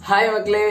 hi மக்களே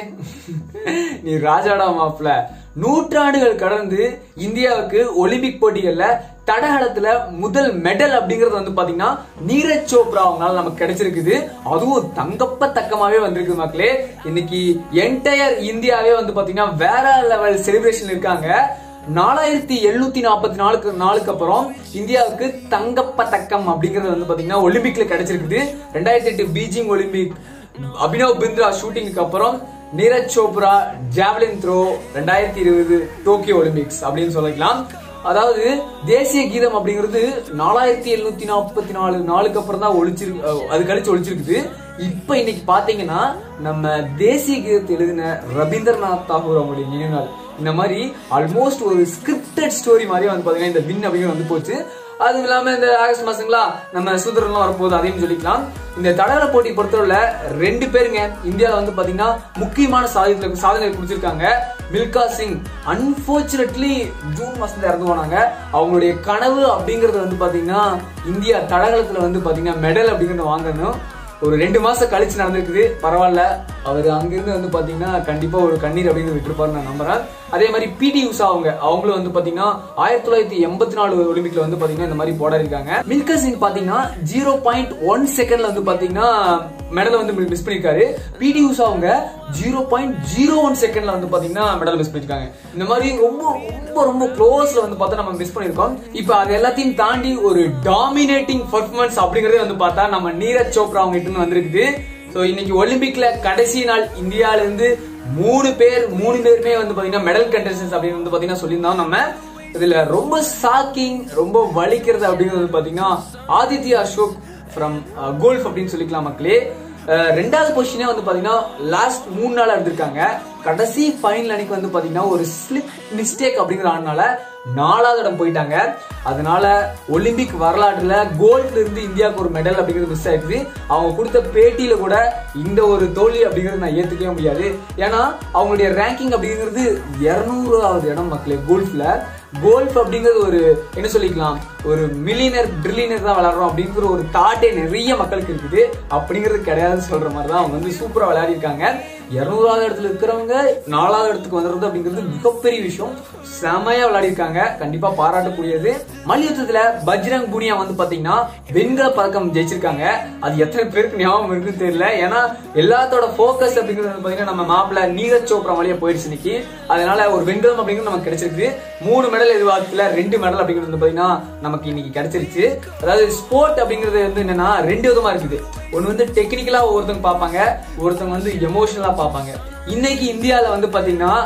நீ ராஜாடா மாப்ள நூற்றாண்டுகள் கடந்து இந்தியாவுக்கு ஒலிம்பிக் போட்டிகள்ல தடகளத்துல முதல் மெடல் அப்படிங்கறது வந்து பாத்தீங்கன்னா நீரஜ் சோப்ரா அவங்களால நமக்கு கிடைச்சிருக்குது அதுவும் தங்கப்ப தக்கமாவே வந்திருக்கு மக்களே இன்னைக்கு என்டையர் இந்தியாவே வந்து பாத்தீங்கன்னா வேற லெவல் செலிப்ரேஷன் இருக்காங்க நாலாயிரத்தி எழுநூத்தி நாற்பத்தி நாலுக்கு நாளுக்கு அப்புறம் இந்தியாவுக்கு தங்கப்பதக்கம் அப்படிங்கிறது வந்து பாத்தீங்கன்னா ஒலிம்பிக்ல கிடைச்சிருக்குது ரெண்டாயிரத்தி எட்டு பீஜிங் ஒலிம்பிக் அபினவ் பிந்த்ரா ஷூட்டிங்க்கு அப்புறம் நீரஜ் சோப்ரா ஜாவ்லின் த்ரோ ரெண்டாயிரத்தி இருபது டோக்கியோ ஒலிம்பிக்ஸ் அப்படின்னு சொல்லிக்கலாம் அதாவது தேசிய கீதம் அப்படிங்கிறது நாலாயிரத்தி எழுநூத்தி நாற்பத்தி நாலு நாளுக்கு அப்புறம் தான் ஒழிச்சிரு அஹ் அது கழிச்சு ஒழிச்சிருக்குது இப்ப இன்னைக்கு பாத்தீங்கன்னா நம்ம தேசிய கீதத்தை எழுதின ரவீந்திரநாத் தாகூர் அவங்களுடைய நினைவு நாள் இந்த மாதிரி ஆல்மோஸ்ட் ஒரு ஸ்கிரிப்டட் ஸ்டோரி மாதிரி வந்து பாத்தீங்கன்னா இந்த வின் அப்படிங்கிறது வந்து போச்சு அதுவும் இல்லாம இந்த ஆகஸ்ட் மாசங்களா நம்ம சுதந்திரம்லாம் வரப்போகுது அதையும் சொல்லிக்கலாம் இந்த தடகள போட்டி பொறுத்தவரை ரெண்டு பேருங்க இந்தியாவில் வந்து பாத்தீங்கன்னா முக்கியமான சாதனை சாதனை குறிச்சிருக்காங்க மில்கா சிங் அன்பார்ச்சுனேட்லி ஜூன் மாசத்துல இறந்து போனாங்க அவங்களுடைய கனவு அப்படிங்கறது வந்து பாத்தீங்கன்னா இந்தியா தடகளத்துல வந்து பாத்தீங்கன்னா மெடல் அப்படிங்கறத வாங்கணும் ஒரு ரெண்டு மாசம் கழிச்சு நடந்திருக்குது பரவாயில்ல அவர் அங்கிருந்து வந்து பாத்தீங்கன்னா கண்டிப்பா ஒரு கண்ணீர் அப்படின்னு விட்டுருப்பாரு நான் நம்புறேன் அதே மாதிரி பிடி உஷா அவங்க அவங்களும் வந்து பாத்தீங்கன்னா ஆயிரத்தி தொள்ளாயிரத்தி எண்பத்தி நாலு ஒலிம்பிக்ல வந்து பாத்தீங்கன்னா இந்த மாதிரி போட இருக்காங்க மில்கா சிங் பாத்தீங்கன்னா ஜீரோ பாயிண்ட் ஒன் செகண்ட்ல வந்து பாத்தீங்கன்னா மெடல் வந்து மிஸ் பண்ணிருக்காரு பிடி உஷா அவங்க ஜீரோ பாயிண்ட் ஜீரோ ஒன் செகண்ட்ல வந்து பாத்தீங்கன்னா மெடல் மிஸ் பண்ணிருக்காங்க இந்த மாதிரி ரொம்ப ரொம்ப ரொம்ப க்ளோஸ்ல வந்து பார்த்தா நம்ம மிஸ் பண்ணிருக்கோம் இப்போ அது எல்லாத்தையும் தாண்டி ஒரு டாமினேட்டிங் பர்ஃபார்மன்ஸ் அப்படிங்கறதே வந்து பார்த்தா நம்ம நீரஜ் சோப்ரா அவங்க கிட்ட இருந்து வந்திருக்குது ஸோ இன்னைக்கு ஒலிம்பிக்ல கடைசி நாள் இந்தியால இருந்து மூணு பேர் மூணு பேருமே வந்து பாத்தீங்கன்னா மெடல் கண்டஸ்டன்ஸ் அப்படின்னு வந்து பாத்தீங்கன்னா சொல்லியிருந்தோம் நம்ம இதுல ரொம்ப ஷாக்கிங் ரொம்ப வலிக்கிறது அப்படிங்கிறது வந்து பாத்தீங்கன்னா ஆதித்யா அசோக் ஃப்ரம் கோல்ஃப் அப்படின்னு சொல்லிக்கலாம் மக்களே அஹ் ரெண்டாவது பொசிஷனே வந்து பாத்தீங்கன்னா லாஸ்ட் மூணு நாள் எடுத்திருக்காங்க கடைசி ஃபைனல் அன்னைக்கு வந்து பாத்தீங்கன்னா ஒரு ஸ்லிப் மிஸ்டேக் அப்படிங்கிற ஆனால நாலாவது இடம் போயிட்டாங்க அதனால ஒலிம்பிக் வரலாற்றுல கோல்ட்ல இருந்து இந்தியாவுக்கு ஒரு மெடல் அப்படிங்கிறது மிஸ் ஆயிடுது அவங்க கொடுத்த பேட்டியில கூட இந்த ஒரு தோல்வி அப்படிங்கிறது நான் ஏத்துக்கவே முடியாது ஏன்னா அவங்களுடைய ரேங்கிங் அப்படிங்கிறது இருநூறாவது இடம் மக்களே கோல்ஃப்ல கோல்ஃப் அப்படிங்கிறது ஒரு என்ன சொல்லிக்கலாம் ஒரு மில்லியனர் ட்ரில்லியனர் தான் விளையாடுறோம் அப்படிங்கிற ஒரு தாட்டே நிறைய மக்களுக்கு இருக்குது அப்படிங்கிறது கிடையாதுன்னு சொல்ற மாதிரி தான் அவங்க வந்து சூப்பரா விளையாடி இருக்காங்க இருநூறாவது இடத்துல இருக்கிறவங்க நாலாவது இடத்துக்கு வந்துடுறது அப்படிங்கிறது மிகப்பெரிய விஷயம் செமையா விளையாடி இருக்காங்க கண்டிப்பா பாராட்டக்கூடியது மல்யுத்தத்துல பஜ்ரங் புனியா வந்து பாத்தீங்கன்னா வெண்கல பதக்கம் ஜெயிச்சிருக்காங்க அது எத்தனை பேருக்கு ஞாபகம் இருக்குன்னு தெரியல ஏன்னா எல்லாத்தோட ஃபோக்கஸ் அப்படிங்கிறது வந்து பாத்தீங்கன்னா நம்ம மாப்பிள்ள நீரஜ் சோப்ரா வழியா போயிடுச்சு இன்னைக்கு அதனால ஒரு வெண்கலம் அப்படிங்கிறது நமக்கு கிடைச்சிருக்கு மூணு மெடல் எதிர்பார்க்கல ரெண்டு மெடல் அப்படிங்கிறது வந்து பாத்தீங்கன்னா நமக்கு இன்னைக்கு கிடைச்சிருச்சு அதாவது ஸ்போர்ட் அப்படிங்கிறது வந்து என்னன்னா ரெண்டு விதமா இருக்குது ஒன்னு வந்து டெக்னிக்கலா ஒருத்தவங்க பார்ப்பாங்க ஒருத்தவங்க வந்து எமோஷனலா பார்ப்பாங்க இன்னைக்கு இந்தியால வந்து பாத்தீங்கன்னா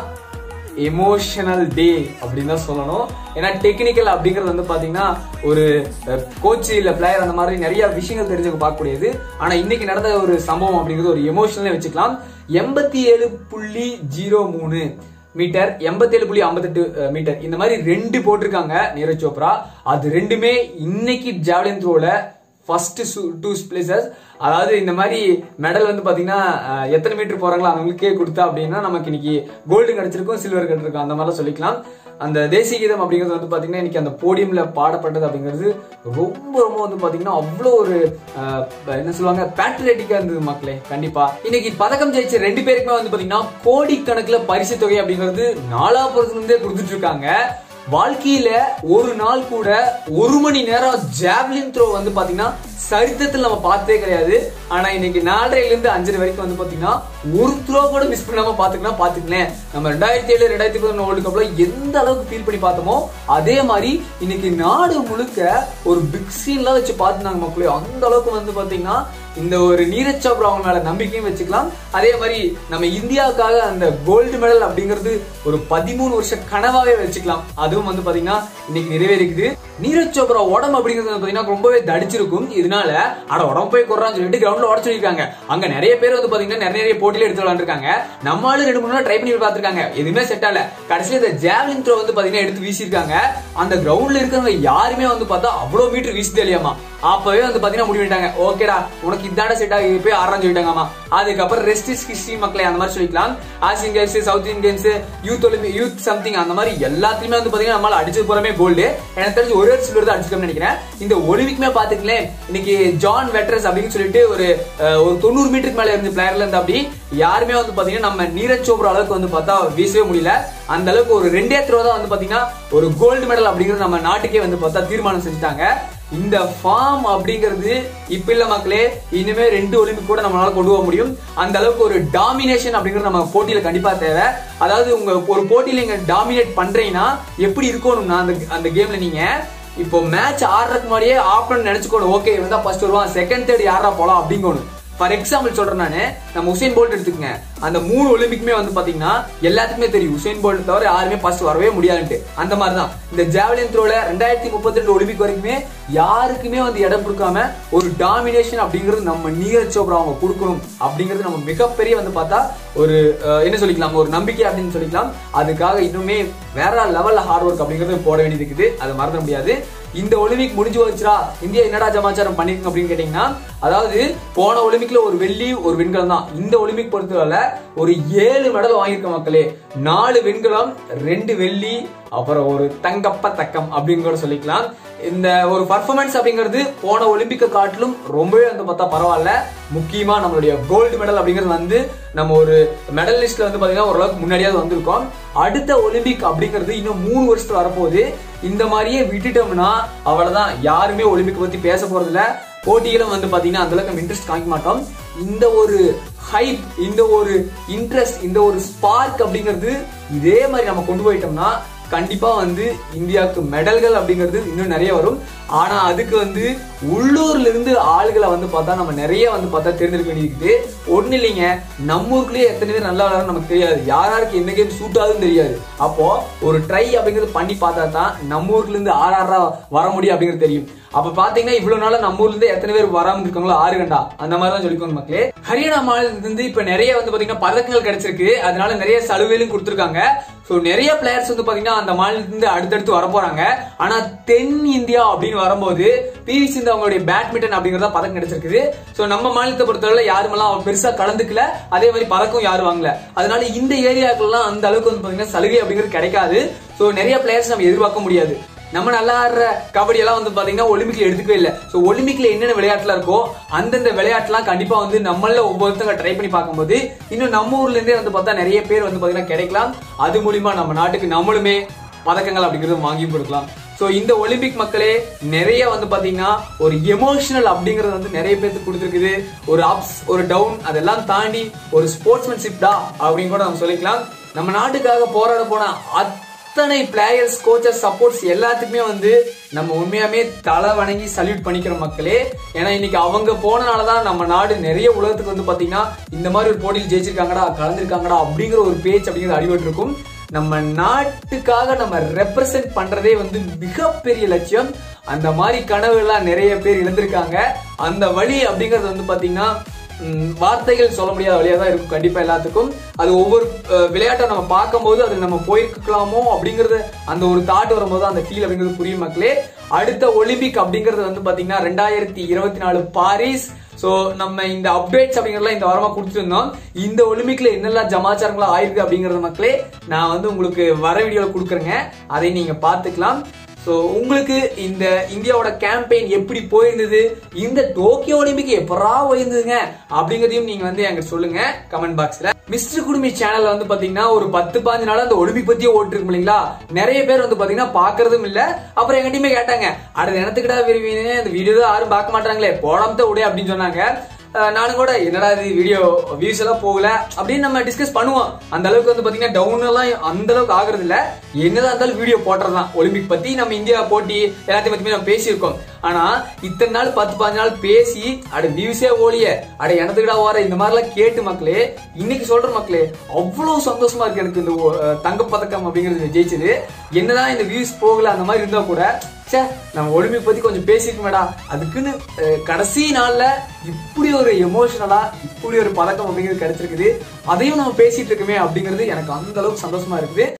எமோஷனல் டே அப்படின்னு தான் சொல்லணும் ஏன்னா டெக்னிக்கல் அப்படிங்கிறது வந்து பாத்தீங்கன்னா ஒரு கோச் இல்ல பிளேயர் அந்த மாதிரி நிறைய விஷயங்கள் தெரிஞ்சவங்க பார்க்கக்கூடியது ஆனா இன்னைக்கு நடந்த ஒரு சம்பவம் அப்படிங்கிறது ஒரு எமோஷனலே வச்சுக்கலாம் எண்பத்தி ஏழு புள்ளி ஜீரோ மூணு மீட்டர் எண்பத்தி ஏழு புள்ளி ஐம்பத்தெட்டு மீட்டர் இந்த மாதிரி ரெண்டு போட்டிருக்காங்க நீரஜ் சோப்ரா அது ரெண்டுமே இன்னைக்கு ஜாவலின் த்ரோல ஃபர்ஸ்ட் டூ பிளேசஸ் அதாவது இந்த மாதிரி மெடல் வந்து பாத்தீங்கன்னா அஹ், எத்தனை மீட்டர் போறாங்களோ அவங்களுக்கே கொடுத்தா அப்படின்னா நமக்கு இன்னைக்கு கோல்டு கிடைச்சிருக்கும் சில்வர் கிடைச்சிருக்கும் அந்த மாதிரிலாம் சொல்லிக்கலாம் அந்த தேசிய கீதம் அப்படிங்கிறது வந்து பாத்தீங்கன்னா இன்னைக்கு அந்த போடியம்ல பாடப்பட்டது அப்படிங்கிறது ரொம்ப ரொம்ப வந்து பாத்தீங்கன்னா அவ்வளோ ஒரு அஹ், என்ன சொல்லுவாங்க பேட்ரியட்டிக்கா இருந்தது மக்களே கண்டிப்பா இன்னைக்கு பதக்கம் ஜெயிச்ச ரெண்டு பேருக்குமே வந்து பாத்தீங்கன்னா கோடிக்கணக்குல பரிசு தொகை அப்படிங்கிறது நாலாபுரத்துல இருந்தே கொடுத்துட்டு இருக்காங்க வாழ்க்கையில ஒரு நாள் கூட ஒரு மணி நேரம் ஜாவ்லின் த்ரோ வந்து பாத்தீங்கன்னா சரித்திரத்தில் நம்ம பார்த்ததே கிடையாது ஆனா இன்னைக்கு நாலரைல இருந்து அஞ்சரை வரைக்கும் வந்து பாத்தீங்கன்னா ஒரு த்ரோ கூட மிஸ் பண்ணாம பாத்துக்கலாம் பாத்துக்கலாம் நம்ம ரெண்டாயிரத்தி ஏழு ரெண்டாயிரத்தி பதினொன்று வேர்ல்டு கப்ல எந்த அளவுக்கு ஃபீல் பண்ணி பார்த்தோமோ அதே மாதிரி இன்னைக்கு நாடு முழுக்க ஒரு பிக் சீன்லாம் வச்சு பார்த்துனாங்க மக்களே அந்த அளவுக்கு வந்து பாத்தீங்கன்னா இந்த ஒரு நீரஜ் சோப்ரா அவங்க மேல நம்பிக்கையும் வச்சுக்கலாம் அதே மாதிரி நம்ம இந்தியாவுக்காக அந்த கோல்டு மெடல் அப்படிங்கிறது ஒரு பதிமூணு வருஷ கனவாவே வச்சுக்கலாம் அதுவும் வந்து பாத்தீங்கன்னா இன்னைக்கு நிறைவேறிக்குது நீரஜ் சோப்ரா உடம்பு அப்படிங்கிறது வந்து பாத்தீங்கன்னா ரொம்பவே தடிச்சிருக்கும் இதனால அட உடம்பு போய் குறான்னு சொல்லிட்டு கிரவுண்ட்ல உடச்சு சொல்லிருக்காங்க அங்க நிறைய பேர் வந்து பாத்தீங்கன்னா நிறைய நிறைய போட்டியில எடுத்து விளையாண்டுருக்காங்க நம்மளும் ரெண்டு மூணு நாள் ட்ரை பண்ணி பார்த்திருக்காங்க எதுவுமே செட் ஆகல கடைசியில இந்த ஜாவ்லின் த்ரோ வந்து பாத்தீங்கன்னா எடுத்து வீசியிருக்காங்க அந்த கிரவுண்ட்ல இருக்கிறவங்க யாருமே வந்து பார்த்தா அவ்வளவு மீட்டர் வீசி தெரியாமா அப்பவே வந்து பாத்தீங்கன்னா முடிவு பண்ணிட்டாங்க ஓகேடா உனக்கு இதான செட் ஆகி போய் ஆறான்னு சொல்லிட்டாங்கம்மா அதுக்கப்புறம் ரெஸ்ட் இஸ் ஹிஸ்டரி மக்களை அந்த மாதிரி சொல்லிக்கலாம் Asian Games South Indian Games youth Olympic youth something அந்த மாதிரி எல்லாத்துலயுமே வந்து பாத்தீங்கன்னா நம்மளால அடிச்சது பூராமே கோல்டு எனக்கு தெரிஞ்சு ஒரு ஒரு சில்வர் தான் அடிச்சிருக்கோம்னு நினைக்கிறேன் இந்த ஒலிம்பிக்குமே பாத்துக்கலேன் இன்னைக்கு ஜான் வெட்ரஸ் அப்படின்னு சொல்லிட்டு ஒரு அஹ், ஒரு தொண்ணூறு மீட்டருக்கு மேல இருந்த பிளேயர்ல இருந்து அப்படி யாருமே வந்து பாத்தீங்கன்னா நம்ம நீரஜ் சோப்ரா அளவுக்கு வந்து பார்த்தா வீசவே முடியல அந்த அளவுக்கு ஒரு ரெண்டே த்ரோ தான் வந்து பாத்தீங்கன்னா ஒரு கோல்டு மெடல் அப்படிங்கிறது நம்ம நாட்டுக்கே வந்து பார்த்தா தீர்மானம் செஞ்சுட்டாங்க இந்த ஃபார்ம் அப்படிங்கிறது இப்ப இல்ல மக்களே இனிமே ரெண்டு ஒலிம்பிக் கூட நம்மளால கொண்டு போக முடியும் அந்த அளவுக்கு ஒரு டாமினேஷன் அப்படிங்கிறது நம்ம போட்டியில கண்டிப்பா தேவை அதாவது உங்க ஒரு போட்டியில நீங்க டாமினேட் பண்றீங்கன்னா எப்படி இருக்கணும்னா அந்த அந்த கேம்ல நீங்க இப்போ மேட்ச் ஆடுறதுக்கு முன்னாடியே ஆப்பன் நினைச்சுக்கணும் ஓகே இவன் தான் ஃபர்ஸ்ட் வருவான் செகண்ட் தேர்ட் யாரா போலாம் அப்படிங்கணும் ஃபார் எக்ஸாம்பிள் சொல்றேன் நானு நம்ம உசேன் போல்ட் எடுத்துக்கங்க அந்த மூணு ஒலிம்பிக்குமே வந்து பாத்தீங்கன்னா எல்லாத்துக்குமே தெரியும் உசேன் போல்ட் தவிர யாருமே ஃபர்ஸ்ட் வரவே முடியாதுன்ட்டு அந்த மாதிரி தான் இந்த ஜாவலின் த்ரோல ரெண்டாயிரத்தி முப்பத்தி ரெண்டு ஒலிம்பிக் வரைக்குமே யாருக்குமே வந்து இடம் கொடுக்காம ஒரு டாமினேஷன் அப்படிங்கிறது நம்ம நீரஜ் சோப்ரா அவங்க கொடுக்கணும் அப்படிங்கிறது நம்ம மிகப்பெரிய வந்து பார்த்தா ஒரு அஹ், என்ன சொல்லிக்கலாம் ஒரு நம்பிக்கை அப்படின்னு சொல்லிக்கலாம் அதுக்காக இன்னுமே வேற லெவல்ல ஹார்ட் ஒர்க் அப்படிங்கிறது போட வேண்டியது இருக்குது அதை மறந்துட முடியாது இந்த ஒலிம்பிக் முடிஞ்சு வச்சுரா இந்தியா என்னடா சமாச்சாரம் பண்ணிருக்கு அப்படின்னு கேட்டீங்கன்னா அதாவது போன ஒலிம்பிக்ல ஒரு வெள்ளி ஒரு வெண்கலம் தான் இந்த ஒலிம்பிக் பொறுத்தவரை ஒரு ஏழு மெடல் வாங்கியிருக்க மக்களே நாலு வெண்கலம் ரெண்டு வெள்ளி அப்புறம் ஒரு தங்கப்ப தக்கம் அப்படின்னு கூட சொல்லிக்கலாம் இந்த ஒரு பர்ஃபார்மன்ஸ் அப்படிங்கிறது போன ஒலிம்பிக்கை காட்டிலும் ரொம்பவே வந்து பார்த்தா பரவாயில்ல முக்கியமா நம்மளுடைய கோல்டு மெடல் அப்படிங்கிறது வந்து நம்ம ஒரு மெடல் லிஸ்ட்ல வந்து பாத்தீங்கன்னா ஓரளவுக்கு முன்னாடியாவது வந்திருக்கோம் அடுத்த ஒலிம்பிக் அப்படிங்கிறது இன்னும் மூணு வருஷத்துல வரப்போகுது இந்த மாதிரியே விட்டுட்டோம்னா அவ்வளவுதான் யாருமே ஒலிம்பிக் பத்தி பேச போறது இல்ல போட்டிகளும் வந்து பாத்தீங்கன்னா அந்த அளவுக்கு நம்ம இன்ட்ரெஸ்ட் காமிக்க மாட்டோம் இந்த ஒரு ஹைப் இந்த ஒரு இன்ட்ரெஸ்ட் இந்த ஒரு ஸ்பார்க் அப்படிங்கிறது இதே மாதிரி நம்ம கொண்டு போயிட்டோம்னா கண்டிப்பா வந்து இந்தியாவுக்கு மெடல்கள் அப்படிங்கிறது இன்னும் நிறைய வரும் ஆனா அதுக்கு வந்து உள்ளூர்ல இருந்து ஆளுகளை வந்து பார்த்தா நம்ம நிறைய வந்து பார்த்தா தேர்ந்தெடுக்க வேண்டியிருக்குது ஒண்ணு இல்லைங்க நம்ம ஊருக்குள்ளேயே எத்தனை பேர் நல்லா விளையாடுறது நமக்கு தெரியாது யார் யாருக்கு என்ன கேம் சூட் ஆகுதுன்னு தெரியாது அப்போ ஒரு ட்ரை அப்படிங்கிறது பண்ணி பார்த்தா தான் நம்ம ஊர்ல இருந்து ஆறு ஆறா வர முடியும் அப்படிங்கிறது தெரியும் அப்ப பாத்தீங்கன்னா இவ்வளவு நாள நம்ம ஊர்ல இருந்து எத்தனை பேர் வராம இருக்காங்களோ ஆறு கண்டா அந்த மாதிரி தான் சொல்லிக்கோங்க மக்களே ஹரியானா மாநிலத்துல இருந்து இப்ப நிறைய வந்து பாத்தீங்கன்னா பதக்கங்கள் கிடைச்சிருக்கு அதனால நிறைய சலுகைகளும் கொடுத்திருக்காங்க சோ நிறைய பிளேயர்ஸ் வந்து பாத்தீங்கன்னா அந்த மாநிலத்துல இருந்து அடுத்தடுத்து வர போறாங்க ஆனா தென் இந்தியா அப்படின்னு வரும்போது பி வி சிந்து அவங்களுடைய பேட்மிண்டன் அப்படிங்கறத பதக்கம் கிடைச்சிருக்குது சோ நம்ம மாநிலத்தை பொறுத்தவரை யாருமெல்லாம் அவங்க பெருசா கலந்துக்கல அதே மாதிரி பதக்கம் யாரும் வாங்கல அதனால இந்த ஏரியாக்கள்லாம் அந்த அளவுக்கு வந்து பாத்தீங்கன்னா சலுகை அப்படிங்கிறது கிடைக்காது சோ நிறைய பிளேயர்ஸ் நம்ம எதிர்பார்க்க முடியாது நம்ம நல்லா ஆடுற கபடி எல்லாம் வந்து பாத்தீங்கன்னா ஒலிம்பிக்ல எடுத்துக்கவே இல்லை ஸோ ஒலிம்பிக்ல என்னென்ன விளையாட்டுல இருக்கோ அந்தந்த விளையாட்டுலாம் கண்டிப்பா வந்து நம்மள ஒவ்வொருத்தங்க ட்ரை பண்ணி பார்க்கும்போது இன்னும் நம்ம ஊர்ல இருந்தே வந்து பார்த்தா நிறைய பேர் வந்து பாத்தீங்கன்னா கிடைக்கலாம் அது மூலியமா நம்ம நாட்டுக்கு நம்மளுமே பதக்கங்கள் அப்படிங்கிறது வாங்கி கொடுக்கலாம் ஸோ இந்த ஒலிம்பிக் மக்களே நிறைய வந்து பாத்தீங்கன்னா ஒரு எமோஷனல் அப்படிங்கறது வந்து நிறைய பேருக்கு கொடுத்துருக்குது ஒரு அப்ஸ் ஒரு டவுன் அதெல்லாம் தாண்டி ஒரு ஸ்போர்ட்ஸ்மேன்ஷிப் டா அப்படின்னு கூட நம்ம சொல்லிக்கலாம் நம்ம நாட்டுக்காக போராட போன அத்தனை பிளேயர்ஸ் கோச்சஸ் சப்போர்ட்ஸ் எல்லாத்துக்குமே வந்து நம்ம உண்மையாமே தலை வணங்கி சல்யூட் பண்ணிக்கிற மக்களே ஏன்னா இன்னைக்கு அவங்க போனனால தான் நம்ம நாடு நிறைய உலகத்துக்கு வந்து பாத்தீங்கன்னா இந்த மாதிரி ஒரு போட்டியில் ஜெயிச்சிருக்காங்கடா கலந்துருக்காங்கடா அப்படிங்கிற ஒரு பேச்சு அப்படிங்கிறது அடிபட்டு இருக்கும் நம்ம நாட்டுக்காக நம்ம ரெப்ரசென்ட் பண்றதே வந்து மிகப்பெரிய லட்சியம் அந்த மாதிரி கனவுகள்லாம் நிறைய பேர் இழந்திருக்காங்க அந்த வழி அப்படிங்கிறது வந்து பாத்தீங்கன்னா ம், வார்த்தைகள் சொல்ல முடியாத வழியா தான் இருக்கும் கண்டிப்பா எல்லாத்துக்கும் அது ஒவ்வொரு அஹ், விளையாட்டை நம்ம பார்க்கும்போது அது நம்ம போயிருக்கலாமோ அப்படிங்கறது அந்த ஒரு தாட் வரும்போது அந்த ஃபீல் அப்படிங்கிறது புரியும் மக்களே அடுத்த ஒலிம்பிக் அப்படிங்கிறது வந்து பாத்தீங்கன்னா ரெண்டாயிரத்தி இருபத்தி நாலு பாரிஸ் சோ நம்ம இந்த அப்டேட்ஸ் அப்படிங்கறதெல்லாம் இந்த வாரமா கொடுத்துருந்தோம் இந்த ஒலிம்பிக்ல என்னெல்லாம் ஜமாச்சாரங்களா ஆயிருக்கு அப்படிங்கறது மக்களே நான் வந்து உங்களுக்கு வர வீடியோல கொடுக்குறேங்க அதை நீங்க பாத்துக்கலாம் சோ உங்களுக்கு இந்த இந்தியாவோட கேம்பெயின் எப்படி போயிருந்தது இந்த டோக்கியோ ஒலிம்பிக் எப்பரா போயிருந்ததுங்க அப்படிங்கறதையும் நீங்க வந்து எங்க சொல்லுங்க கமெண்ட் பாக்ஸ்ல மிஸ்டர் குடுமி சேனல்ல வந்து பாத்தீங்கன்னா ஒரு பத்து பாஞ்சு நாள் அந்த ஒலிம்பிக் பத்தியே ஓட்டிருக்கு இல்லைங்களா நிறைய பேர் வந்து பாத்தீங்கன்னா பாக்குறதும் இல்ல அப்புறம் எங்கிட்டயுமே கேட்டாங்க அடுத்த நேரத்துக்கிட்ட விரும்பினே அந்த வீடியோ தான் யாரும் பார்க்க மாட்டாங்களே போடாம உடைய அப்படின்னு சொன்னாங்க அஹ் நானும் கூட என்னடா இது வீடியோ வியூஸ் எல்லாம் போகல அப்படின்னு நம்ம டிஸ்கஸ் பண்ணுவோம் அந்த அளவுக்கு வந்து பாத்தீங்கன்னா டவுன் எல்லாம் அந்த அளவுக்கு ஆகுறது இல்ல என்னதான் இருந்தாலும் வீடியோ போட்டுறதான் ஒலிம்பிக் பத்தி நம்ம இந்தியா போட்டி எல்லாத்தையும் பத்தி நம்ம பேசியிருக்கோம் ஆனா இத்தனை நாள் பத்து பதினஞ்சு நாள் பேசி அட வியூஸே ஓலிய அட எனத்துக்கிடா ஓர இந்த மாதிரிலாம் கேட்டு மக்களே இன்னைக்கு சொல்ற மக்களே அவ்வளவு சந்தோஷமா இருக்கு எனக்கு இந்த அஹ், தங்கப்பதக்கம் அப்படிங்கிறது ஜெயிச்சது என்னதான் இந்த வியூஸ் போகல அந்த மாதிரி இருந்தா கூட ச்சே நம்ம ஒலிம்பிக் பத்தி கொஞ்சம் பேசிருக்கோமேடா அதுக்குன்னு அஹ், கடைசி நாள்ல இப்படி ஒரு எமோஷனலா இப்படி ஒரு பதக்கம் அப்படிங்கிறது கிடைச்சிருக்குது அதையும் நம்ம பேசிட்டு இருக்கோமே அப்படிங்கிறது எனக்கு அந்த அளவுக்கு சந்தோஷமா இருக்குது